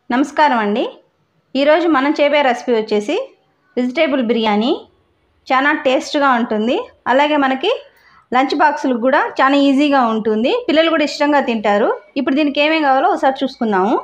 నమస్కారం అండి ఈరోజు మనం చేయబోయే రెసిపీ వచ్చేసి వెజిటేబుల్ బిర్యానీ చాలా టేస్ట్గా ఉంటుంది అలాగే మనకి లంచ్ బాక్సులకు కూడా చాలా ఈజీగా ఉంటుంది పిల్లలు కూడా ఇష్టంగా తింటారు ఇప్పుడు దీనికి ఏమేమి కావాలో ఒకసారి చూసుకుందాము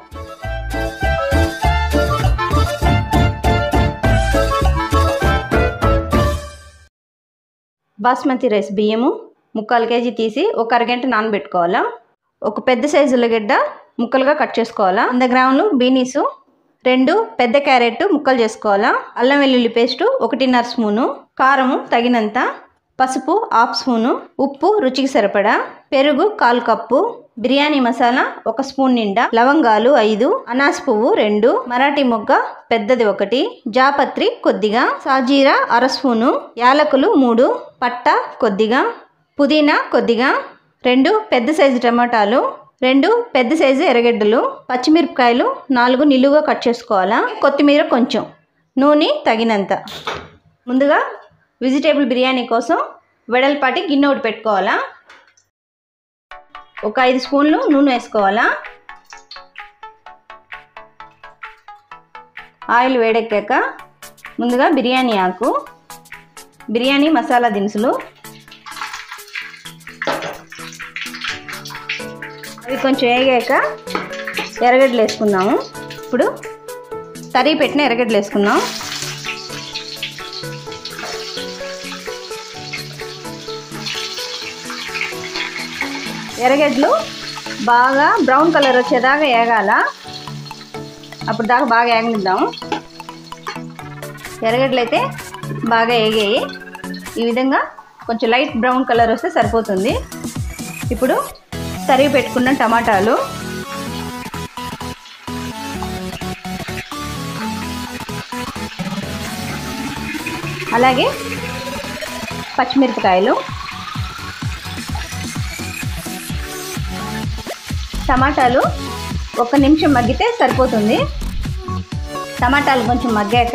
బాస్మతి రైస్ బియ్యము ముక్కాలు కేజీ తీసి ఒక అరగంట నానబెట్టుకోవాలా ఒక పెద్ద సైజు ఉల్లగడ్డ ముక్కలుగా కట్ చేసుకోవాలా వంద గ్రాములు బీనీసు రెండు పెద్ద క్యారెట్ ముక్కలు చేసుకోవాలా అల్లం వెల్లుల్లి పేస్టు ఒకటిన్నర స్పూను కారము తగినంత పసుపు హాఫ్ స్పూను ఉప్పు రుచికి సరిపడా పెరుగు కాలు కప్పు బిర్యానీ మసాలా ఒక స్పూన్ నిండా లవంగాలు ఐదు అనాస్ పువ్వు రెండు మరాఠీ మొగ్గ పెద్దది ఒకటి జాపత్రి కొద్దిగా సాజీరా అర స్పూను యాలకులు మూడు పట్ట కొద్దిగా పుదీనా కొద్దిగా రెండు పెద్ద సైజు టమాటాలు రెండు పెద్ద సైజు ఎర్రగడ్డలు పచ్చిమిరపకాయలు నాలుగు నిలువుగా కట్ చేసుకోవాలా కొత్తిమీర కొంచెం నూనె తగినంత ముందుగా వెజిటేబుల్ బిర్యానీ కోసం వెడల్పాటి గిన్నె ఒకటి పెట్టుకోవాలా ఒక ఐదు స్పూన్లు నూనె వేసుకోవాలా ఆయిల్ వేడెక్కాక ముందుగా బిర్యానీ ఆకు బిర్యానీ మసాలా దినుసులు అవి కొంచెం వేగాక ఎర్రగడ్డలు వేసుకుందాము ఇప్పుడు తరిగి పెట్టిన ఎర్రగడ్డలు వేసుకుందాం ఎర్రగడ్డలు బాగా బ్రౌన్ కలర్ వచ్చేదాకా వేగాల అప్పుడు దాకా బాగా వేగనిద్దాము ఎర్రగడ్డలు అయితే బాగా వేగాయి ఈ విధంగా కొంచెం లైట్ బ్రౌన్ కలర్ వస్తే సరిపోతుంది ఇప్పుడు తరిగి పెట్టుకున్న టమాటాలు అలాగే పచ్చిమిరపకాయలు టమాటాలు ఒక నిమిషం మగ్గితే సరిపోతుంది టమాటాలు కొంచెం మగ్గాక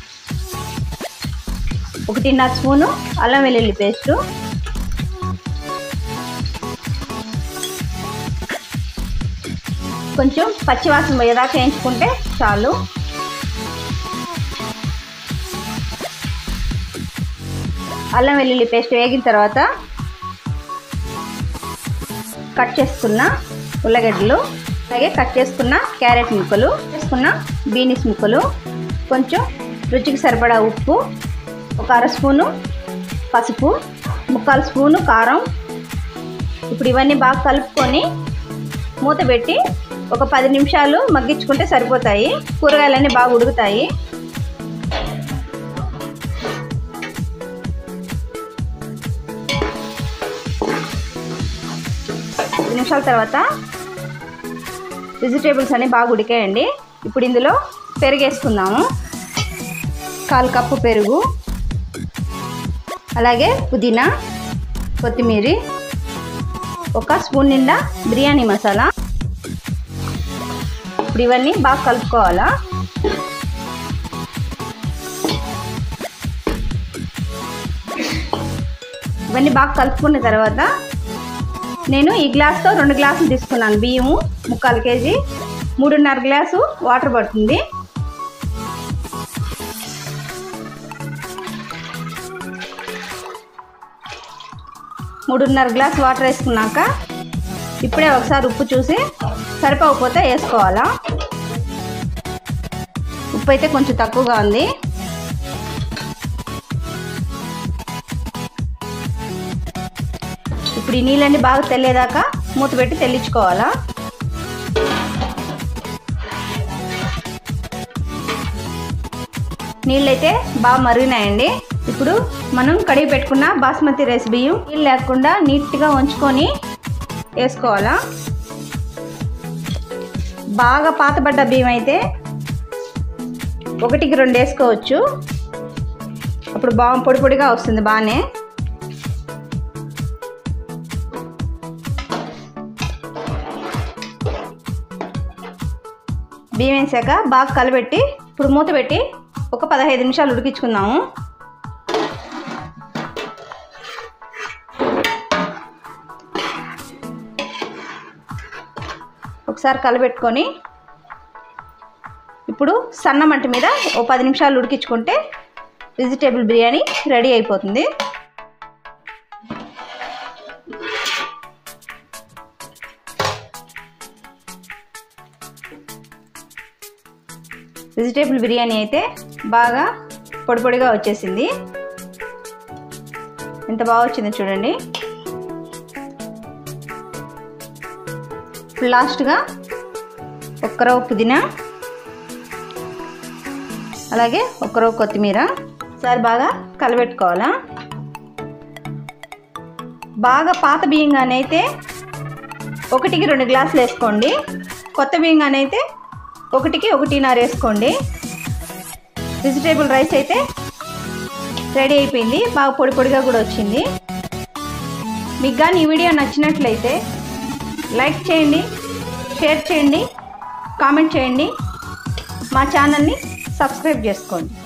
ఒకటిన్నర స్పూను అల్లం వెల్లుల్లి పేస్టు కొంచెం పచ్చివాసన పోయేదాకా వేయించుకుంటే చాలు అల్లం వెల్లుల్లి పేస్ట్ వేగిన తర్వాత కట్ చేసుకున్న ఉల్లగడ్డలు అలాగే కట్ చేసుకున్న క్యారెట్ ముక్కలు చేసుకున్న బీనీస్ ముక్కలు కొంచెం రుచికి సరిపడా ఉప్పు ఒక అర స్పూను పసుపు ముక్కాలు స్పూను కారం ఇప్పుడు ఇవన్నీ బాగా కలుపుకొని మూత పెట్టి ఒక పది నిమిషాలు మగ్గించుకుంటే సరిపోతాయి కూరగాయలన్నీ బాగా ఉడుకుతాయి పది నిమిషాల తర్వాత వెజిటేబుల్స్ అన్నీ బాగా ఉడికాయండి ఇప్పుడు ఇందులో పెరుగు వేసుకుందాము కాలు కప్పు పెరుగు అలాగే పుదీనా కొత్తిమీర ఒక స్పూన్ నిండా బిర్యానీ మసాలా ఇప్పుడు ఇవన్నీ బాగా కలుపుకోవాలా ఇవన్నీ బాగా కలుపుకున్న తర్వాత నేను ఈ గ్లాస్తో రెండు గ్లాసులు తీసుకున్నాను బియ్యము ముక్కాలు కేజీ మూడున్నర గ్లాసు వాటర్ పడుతుంది మూడున్నర గ్లాస్ వాటర్ వేసుకున్నాక ఇప్పుడే ఒకసారి ఉప్పు చూసి సరిపోకపోతే వేసుకోవాలా ఉప్పు అయితే కొంచెం తక్కువగా ఉంది ఇప్పుడు ఈ నీళ్ళన్నీ బాగా తెల్లేదాకా మూత పెట్టి తెల్లించుకోవాలా నీళ్ళైతే బాగా మరిగినాయండి ఇప్పుడు మనం కడిగి పెట్టుకున్న బాస్మతి రైస్ బియ్యం నీళ్ళు లేకుండా నీట్గా ఉంచుకొని వేసుకోవాలా బాగా పాతబడ్డ బియ్యం అయితే ఒకటికి రెండు వేసుకోవచ్చు అప్పుడు బాగా పొడి పొడిగా వస్తుంది బాగానే బియ్యం వేసాక బాగా కలబెట్టి ఇప్పుడు మూత పెట్టి ఒక పదహైదు నిమిషాలు ఉడికించుకుందాము ఒకసారి కలబెట్టుకొని ఇప్పుడు సన్న మంట మీద ఓ పది నిమిషాలు ఉడికించుకుంటే వెజిటేబుల్ బిర్యానీ రెడీ అయిపోతుంది వెజిటేబుల్ బిర్యానీ అయితే బాగా పొడి పొడిగా వచ్చేసింది ఎంత బాగా వచ్చిందో చూడండి ఇప్పుడు లాస్ట్గా ఒక్కరవ పుదీనా అలాగే ఒక్కరవ కొత్తిమీర ఒకసారి బాగా కలబెట్టుకోవాలా బాగా పాత బియ్యంగానైతే ఒకటికి రెండు గ్లాసులు వేసుకోండి కొత్త బియ్యంగానైతే ఒకటికి ఒకటిన్నర వేసుకోండి వెజిటేబుల్ రైస్ అయితే రెడీ అయిపోయింది బాగా పొడి పొడిగా కూడా వచ్చింది మీకు కానీ ఈ వీడియో నచ్చినట్లయితే లైక్ చేయండి షేర్ చేయండి కామెంట్ చేయండి మా ఛానల్ని సబ్స్క్రైబ్ చేసుకోండి